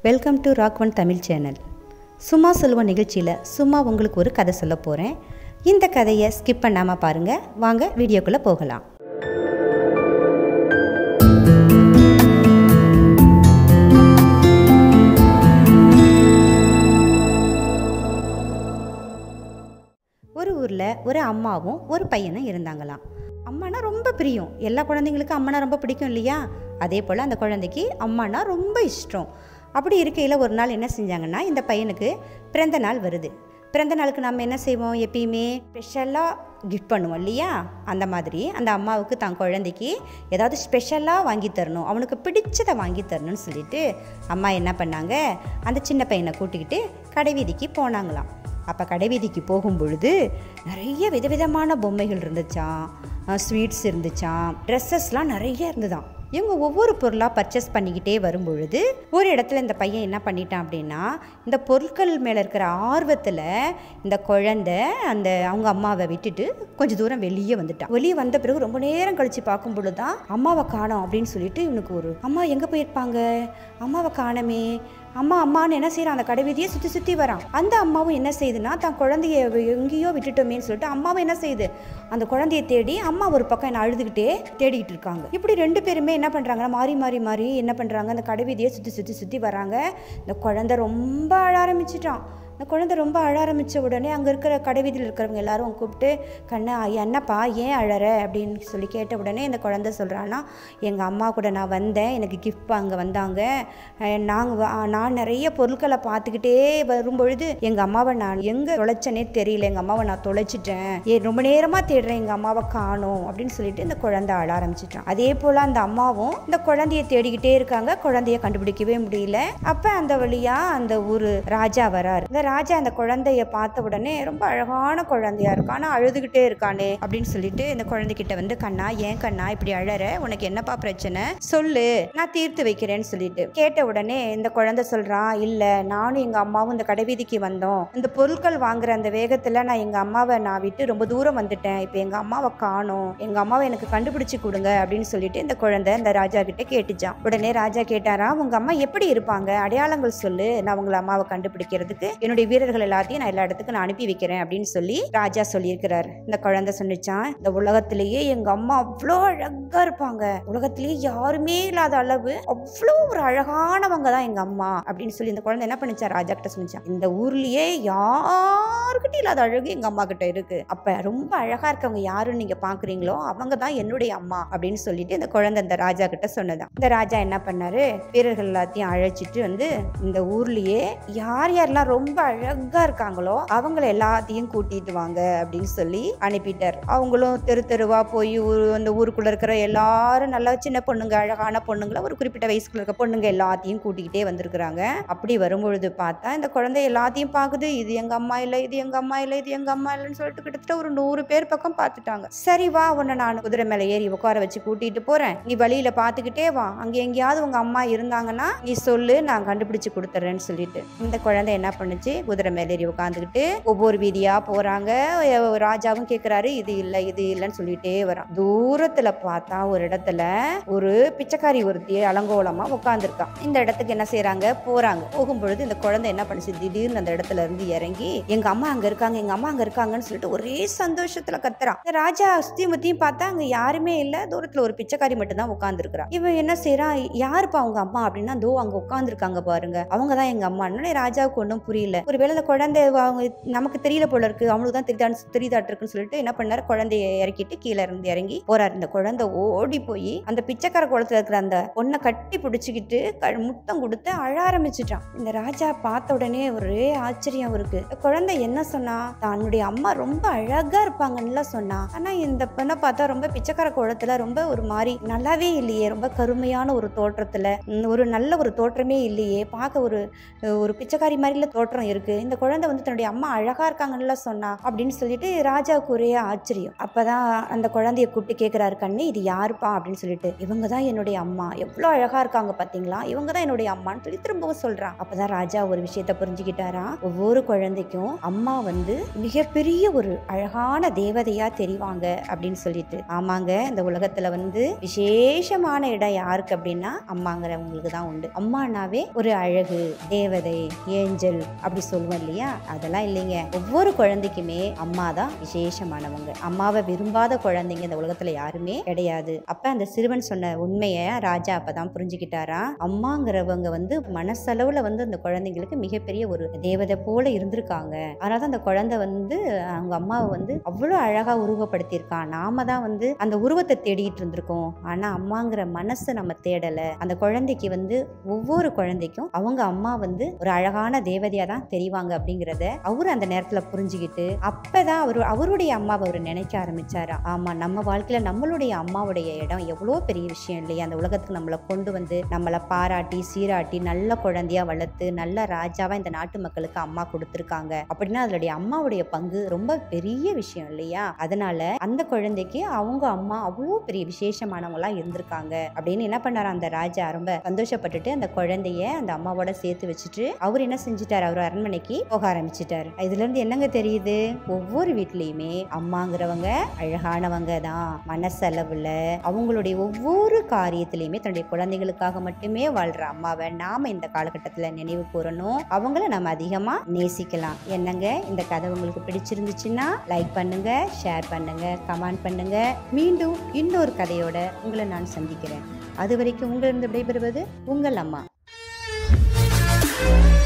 welcome to rock one Tamil channel சும்மா சொல்லுவோம் நிகழ்ச்சியில் சும்மா உங்களுக்கு ஒரு கதை சொல்ல போகிறேன் இந்த கதையை ஸ்கிப் பண்ணாமல் பாருங்கள் வாங்க வீடியோக்குள்ளே போகலாம் ஒரு ஊரில் ஒரு அம்மாவும் ஒரு பையனும் இருந்தாங்களாம் அம்மானா ரொம்ப பிரியம் எல்லா குழந்தைங்களுக்கும் அம்மானா ரொம்ப பிடிக்கும் இல்லையா அதே போல் அந்த குழந்தைக்கு அம்மானா ரொம்ப இஷ்டம் அப்படி இருக்கையில் ஒரு நாள் என்ன செஞ்சாங்கன்னா இந்த பையனுக்கு பிறந்த நாள் வருது பிறந்த நாளுக்கு நம்ம என்ன செய்வோம் எப்பயுமே ஸ்பெஷலாக கிஃப்ட் பண்ணுவோம் இல்லையா அந்த மாதிரி அந்த அம்மாவுக்கு தான் குழந்தைக்கு ஏதாவது ஸ்பெஷலாக வாங்கி தரணும் அவனுக்கு பிடிச்சதை வாங்கி தரணும்னு சொல்லிட்டு அம்மா என்ன பண்ணாங்க அந்த சின்ன பையனை கூட்டிக்கிட்டு கடைவீதிக்கு போனாங்களாம் அப்போ கடைவீதிக்கு போகும் பொழுது நிறைய விதவிதமான பொம்மைகள் இருந்துச்சாம் ஸ்வீட்ஸ் இருந்துச்சாம் ட்ரெஸ்ஸஸ்லாம் நிறைய இருந்துதான் இவங்க ஒவ்வொரு பொருளாக பர்ச்சேஸ் பண்ணிக்கிட்டே வரும் பொழுது ஒரு இடத்துல இந்த பையன் என்ன பண்ணிட்டான் அப்படின்னா இந்த பொருட்கள் மேலே இருக்கிற ஆர்வத்தில் இந்த குழந்தை அந்த அவங்க அம்மாவை விட்டுட்டு கொஞ்சம் தூரம் வெளியே வந்துட்டான் வெளியே வந்த பிறகு ரொம்ப நேரம் கழித்து பார்க்கும் பொழுது தான் அம்மாவை காணோம் அப்படின்னு சொல்லிட்டு இவனுக்கு ஒரு அம்மா எங்கே போயிருப்பாங்க அம்மாவை காணமே அம்மா அம்மான்னு என்ன செய்யறான் அந்த கடைவீதியை சுற்றி சுற்றி வரான் அந்த அம்மாவும் என்ன செய்யுதுன்னா தான் குழந்தைய எங்கேயோ விட்டுட்டோமேன்னு சொல்லிட்டு அம்மாவும் என்ன செய்யுது அந்த குழந்தைய தேடி அம்மா ஒரு பக்கம் என்ன அழுதுகிட்டே தேடிக்கிட்டு இருக்காங்க இப்படி ரெண்டு பேருமே என்ன பண்ணுறாங்கன்னா மாறி மாறி மாறி என்ன பண்ணுறாங்க அந்த கடைவீதியை சுற்றி சுற்றி சுற்றி வராங்க இந்த குழந்தை ரொம்ப அழ ஆரம்பிச்சிட்டான் இந்த குழந்தை ரொம்ப அழ ஆரம்பித்த உடனே அங்கே இருக்கிற கடைவீதியில் இருக்கிறவங்க எல்லாரும் கூப்பிட்டு கண்ணா என்னப்பா ஏன் அழற அப்படின்னு சொல்லி கேட்ட உடனே இந்த குழந்தை சொல்கிறான்னா எங்கள் அம்மா கூட நான் வந்தேன் எனக்கு கிஃப்ட் அங்கே வந்தாங்க நாங்கள் நான் நிறைய பொருட்களை பார்த்துக்கிட்டே வரும்பொழுது எங்கள் அம்மாவை நான் எங்கே தொலைச்சனே தெரியல எங்கள் அம்மாவை நான் தொலைச்சிட்டேன் ஏ ரொம்ப நேரமாக தேடுறேன் எங்கள் அம்மாவை காணோம் அப்படின்னு சொல்லிட்டு இந்த குழந்தை அழ ஆரம்பிச்சிட்டான் அதே போல் அந்த அம்மாவும் இந்த குழந்தைய தேடிக்கிட்டே இருக்காங்க குழந்தைய கண்டுபிடிக்கவே முடியல அப்போ அந்த வழியாக அந்த ஊர் ராஜா வராரு இந்த ராஜா அந்த குழந்தைய பார்த்த உடனே ரொம்ப அழகான குழந்தையா இருக்கான் ஆனால் அழுதுகிட்டே இருக்கானே அப்படின்னு சொல்லிட்டு இந்த குழந்தைகிட்ட வந்து கண்ணா ஏன் கண்ணா இப்படி அழற உனக்கு என்னப்பா பிரச்சனை சொல்லு நான் தீர்த்து வைக்கிறேன்னு சொல்லிட்டு கேட்ட உடனே இந்த குழந்தை சொல்றான் இல்ல நானும் எங்க அம்மாவும் இந்த கடைவீதிக்கு வந்தோம் இந்த பொருட்கள் வாங்குற அந்த வேகத்துல நான் எங்க அம்மாவை நான் விட்டு ரொம்ப தூரம் வந்துட்டேன் இப்போ எங்க அம்மாவை காணோம் எங்க அம்மாவை எனக்கு கண்டுபிடிச்சு கொடுங்க அப்படின்னு சொல்லிட்டு இந்த குழந்தை இந்த ராஜா கிட்ட கேட்டுச்சான் உடனே ராஜா கேட்டாரா உங்க அம்மா எப்படி இருப்பாங்க அடையாளங்கள் சொல்லு நான் உங்களை அம்மாவை கண்டுபிடிக்கிறதுக்கு என்னுடைய வீரர்கள் எல்லாத்தையும் நான் எல்லா இடத்துக்கும் நான் அனுப்பி வைக்கிறேன் அப்படின்னு சொல்லி ராஜா சொல்லியிருக்கிறார் இந்த குழந்தை சொன்னிச்சான் இந்த உலகத்திலேயே எங்க அம்மா அவ்வளோ அழகா இருப்பாங்க உலகத்திலேயே யாருமே இல்லாத அளவு அவ்வளோ ஒரு அழகானவங்க தான் எங்க அம்மா அப்படின்னு சொல்லி இந்த குழந்தை என்ன பண்ணிச்சா ராஜா கிட்ட சொன்னிச்சான் இந்த ஊர்லயே யாருக்கிட்ட இல்லாத அழகு எங்க அம்மா கிட்ட இருக்கு அப்ப ரொம்ப அழகா இருக்கவங்க யாருன்னு நீங்க பாக்குறீங்களோ அவங்க தான் என்னுடைய அம்மா அப்படின்னு சொல்லிட்டு இந்த குழந்தை இந்த ராஜா கிட்ட சொன்னதான் இந்த ராஜா என்ன பண்ணாரு வீரர்கள் எல்லாத்தையும் அழைச்சிட்டு வந்து இந்த ஊர்லயே யார் யாரெல்லாம் ரொம்ப அழகா இருக்காங்களோ அவங்கள எல்லாத்தையும் கூட்டிட்டு வாங்க அப்படின்னு சொல்லி அனுப்பிட்டார் அவங்களும் தெரு தெருவா போய் ஊர் அந்த ஊருக்குள்ள இருக்கிற எல்லாரும் நல்லா சின்ன பொண்ணுங்க அழகான பொண்ணுங்கள ஒரு குறிப்பிட்ட வயசுக்குள்ள இருக்க பொண்ணுங்க எல்லாத்தையும் கூட்டிக்கிட்டே வந்திருக்கிறாங்க அப்படி வரும்பொழுது பார்த்தா இந்த குழந்தை எல்லாத்தையும் பார்க்குது இது எங்க அம்மா இல்லை இது எங்க அம்மா இல்லை இது எங்க அம்மா இல்லைன்னு சொல்லிட்டு கிட்டத்தட்ட ஒரு நூறு பேர் பக்கம் பார்த்துட்டாங்க சரி வா உன்னை நான் குதிரை மேலே ஏறி உட்கார வச்சு கூட்டிட்டு போறேன் நீ வழியில பார்த்துக்கிட்டே வா அங்க எங்கேயாவது உங்க அம்மா இருந்தாங்கன்னா நீ சொல்லு நான் கண்டுபிடிச்சு கொடுத்துட்றேன்னு சொல்லிட்டு இந்த குழந்தை என்ன பண்ணுச்சு குதிரை மேலே ஏறி உட்காந்துக்கிட்டு ஒவ்வொரு வீதியா போறாங்க அஹ் ராஜாவும் கேட்குறாரு இது இல்லை இது இல்லைன்னு சொல்லிட்டே வரான் தூரத்துல பார்த்தா ஒரு இடத்துல ஒரு பிச்சைக்காரி ஒருத்தி அலங்கோலமா உட்காந்துருக்கான் இந்த இடத்துக்கு என்ன செய்றாங்க போறாங்க போகும்பொழுது இந்த குழந்தை என்ன பண்ணுச்சு திடீர்னு அந்த இடத்துல இருந்து இறங்கி எங்க அம்மா அங்க இருக்காங்க எங்க அம்மா அங்க இருக்காங்கன்னு சொல்லிட்டு ஒரே சந்தோஷத்துல கத்துறான் இந்த ராஜா சுத்தி முத்தியும் பார்த்தா அங்க யாருமே இல்ல தூரத்துல ஒரு பிச்சைக்காரி மட்டும் தான் உட்காந்துருக்கிறான் இவன் என்ன செய்யறான் யாருப்பா அவங்க அம்மா அப்படின்னா தோ அங்க உட்காந்துருக்காங்க பாருங்க அவங்க தான் எங்க அம்மா ராஜாவுக்கு ஒன்றும் புரியல ஒருவேளை அந்த குழந்தை அவங்க நமக்கு தெரியல போல இருக்கு அவங்களுக்கு தான் தெரியுதான்னு தெரியுதாட்டு இருக்குன்னு சொல்லிட்டு என்ன பண்ணாரு குழந்தைய இறக்கிட்டு கீழே இருந்து இறங்கி போறாரு இந்த குழந்தை ஓடி போய் அந்த பிச்சைக்கார குளத்துல இருக்கிற அந்த பொண்ணை கட்டி பிடிச்சிக்கிட்டு க- முத்தம் கொடுத்து அழ ஆரம்பிச்சிட்டான் இந்த ராஜா பார்த்த உடனே ஒரே ஆச்சரியம் இருக்கு இந்த குழந்தை என்ன சொன்னா தன்னுடைய அம்மா ரொம்ப அழகா இருப்பாங்கன்னு சொன்னா ஆனா இந்த பொண்ணை பார்த்தா ரொம்ப பிச்சைக்கார குளத்துல ரொம்ப ஒரு மாதிரி நல்லாவே இல்லையே ரொம்ப கருமையான ஒரு தோற்றத்துல ம், ஒரு நல்ல ஒரு தோற்றமே இல்லையே பார்க்க ஒரு ஒரு பிச்சைக்காரி மாதிரில தோற்றம் வித்தியாசம் இருக்கு இந்த குழந்தை வந்து தன்னுடைய அம்மா அழகா இருக்காங்கன்னு சொன்னா அப்படின்னு சொல்லிட்டு ராஜாவுக்கு ஒரே ஆச்சரியம் அப்பதான் அந்த குழந்தைய கூப்பிட்டு கேட்கிறாரு கண்ணு இது யாருப்பா அப்படின்னு சொல்லிட்டு இவங்க தான் என்னுடைய அம்மா எவ்வளோ அழகா இருக்காங்க பாத்தீங்களா இவங்க தான் என்னுடைய அம்மான்னு சொல்லி திரும்பவும் சொல்றான் அப்பதான் ராஜா ஒரு விஷயத்த புரிஞ்சுக்கிட்டாரா ஒவ்வொரு குழந்தைக்கும் அம்மா வந்து மிகப்பெரிய ஒரு அழகான தேவதையா தெரிவாங்க அப்படின்னு சொல்லிட்டு ஆமாங்க இந்த உலகத்துல வந்து விசேஷமான இடம் யாருக்கு அப்படின்னா அம்மாங்கிறவங்களுக்கு தான் உண்டு அம்மானாவே ஒரு அழகு தேவதை ஏஞ்சல் அப்படி சொல்லுவோம் இல்லையா அதெல்லாம் இல்லைங்க ஒவ்வொரு குழந்தைக்குமே அம்மா தான் விசேஷமானவங்க அம்மாவை விரும்பாத குழந்தைங்க இந்த உலகத்துல யாருமே கிடையாது அப்ப அந்த சிறுவன் சொன்ன உண்மையை ராஜா அப்பதான் புரிஞ்சுக்கிட்டாரா அம்மாங்கிறவங்க வந்து மனசளவுல வந்து அந்த குழந்தைங்களுக்கு மிகப்பெரிய ஒரு தேவதை போல இருந்திருக்காங்க அதனால தான் அந்த குழந்தை வந்து அவங்க அம்மாவை வந்து அவ்வளோ அழகா உருவப்படுத்தியிருக்கான் நாம தான் வந்து அந்த உருவத்தை தேடிட்டு இருந்திருக்கோம் ஆனா அம்மாங்கிற மனசை நம்ம தேடல அந்த குழந்தைக்கு வந்து ஒவ்வொரு குழந்தைக்கும் அவங்க அம்மா வந்து ஒரு அழகான தேவதையா தான் தெரிவாங்க அப்படிங்கிறத அவரு அந்த நேரத்துல புரிஞ்சுக்கிட்டு அப்பதான் அவரு அவருடைய அம்மாவை அவர் நினைக்க ஆரம்பிச்சாரா ஆமா நம்ம வாழ்க்கையில நம்மளுடைய அம்மாவுடைய இடம் எவ்வளோ பெரிய விஷயம் இல்லையா அந்த உலகத்துக்கு நம்மளை கொண்டு வந்து நம்மளை பாராட்டி சீராட்டி நல்ல குழந்தையா வளர்த்து நல்ல ராஜாவா இந்த நாட்டு மக்களுக்கு அம்மா கொடுத்துருக்காங்க அப்படின்னா அதனுடைய அம்மாவுடைய பங்கு ரொம்ப பெரிய விஷயம் இல்லையா அதனால அந்த குழந்தைக்கு அவங்க அம்மா அவ்வளோ பெரிய விசேஷமானவங்களா இருந்திருக்காங்க அப்படின்னு என்ன பண்ணாரு அந்த ராஜா ரொம்ப சந்தோஷப்பட்டுட்டு அந்த குழந்தைய அந்த அம்மாவோட சேர்த்து வச்சுட்டு அவர் என்ன செஞ்சுட்டாரு அவர் அரண்மனைக்கு போக ஆரம்பிச்சிட்டாரு இதுல இருந்து என்னங்க தெரியுது ஒவ்வொரு வீட்லயுமே அம்மாங்கிறவங்க அழகானவங்க தான் மனசளவுல அவங்களுடைய ஒவ்வொரு காரியத்திலையுமே தன்னுடைய குழந்தைகளுக்காக மட்டுமே வாழ்ற அம்மாவை நாம இந்த காலகட்டத்துல நினைவு கூறணும் அவங்கள நம்ம அதிகமா நேசிக்கலாம் என்னங்க இந்த கதை உங்களுக்கு பிடிச்சிருந்துச்சுன்னா லைக் பண்ணுங்க ஷேர் பண்ணுங்க கமெண்ட் பண்ணுங்க மீண்டும் இன்னொரு கதையோட உங்களை நான் சந்திக்கிறேன் அது வரைக்கும் உங்களிருந்து விடைபெறுவது உங்கள் அம்மா